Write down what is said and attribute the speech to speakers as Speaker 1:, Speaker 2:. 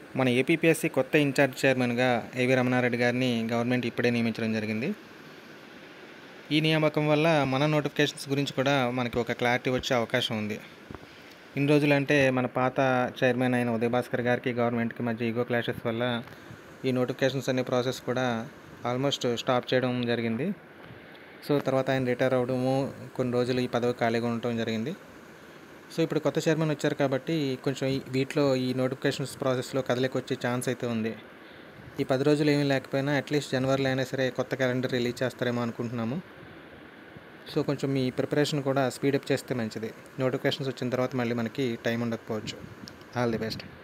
Speaker 1: మన ఏపీపీఎస్సీ కొత్త ఇన్ఛార్జ్ చైర్మన్గా ఏవి రమణారెడ్డి గారిని గవర్నమెంట్ ఇప్పుడే నియమించడం జరిగింది ఈ నియామకం వల్ల మన నోటిఫికేషన్స్ గురించి కూడా మనకి ఒక క్లారిటీ వచ్చే అవకాశం ఉంది ఇన్ని రోజులు అంటే మన పాత చైర్మన్ అయిన ఉదయ్ భాస్కర్ గారికి గవర్నమెంట్కి మధ్య ఈగో క్లాషెస్ వల్ల ఈ నోటిఫికేషన్స్ అనే ప్రాసెస్ కూడా ఆల్మోస్ట్ స్టాప్ చేయడం జరిగింది సో తర్వాత ఆయన రిటైర్ అవ్వడము కొన్ని రోజులు ఈ పదవి ఖాళీగా ఉండటం జరిగింది సో ఇప్పుడు కొత్త చైర్మన్ వచ్చారు కాబట్టి కొంచెం ఈ- వీటిలో ఈ నోటిఫికేషన్స్ ప్రాసెస్లో కదలికి వచ్చే ఛాన్స్ అయితే ఉంది ఈ పది రోజులు ఏమీ లేకపోయినా అట్లీస్ట్ జనవరిలో అయినా సరే కొత్త క్యాలెండర్ రిలీజ్ చేస్తారేమో అనుకుంటున్నాము సో కొంచెం మీ ప్రిపరేషన్ కూడా స్పీడప్ చేస్తే మంచిది నోటిఫికేషన్స్ వచ్చిన తర్వాత మళ్ళీ మనకి టైం ఉండకపోవచ్చు ఆల్ ది బెస్ట్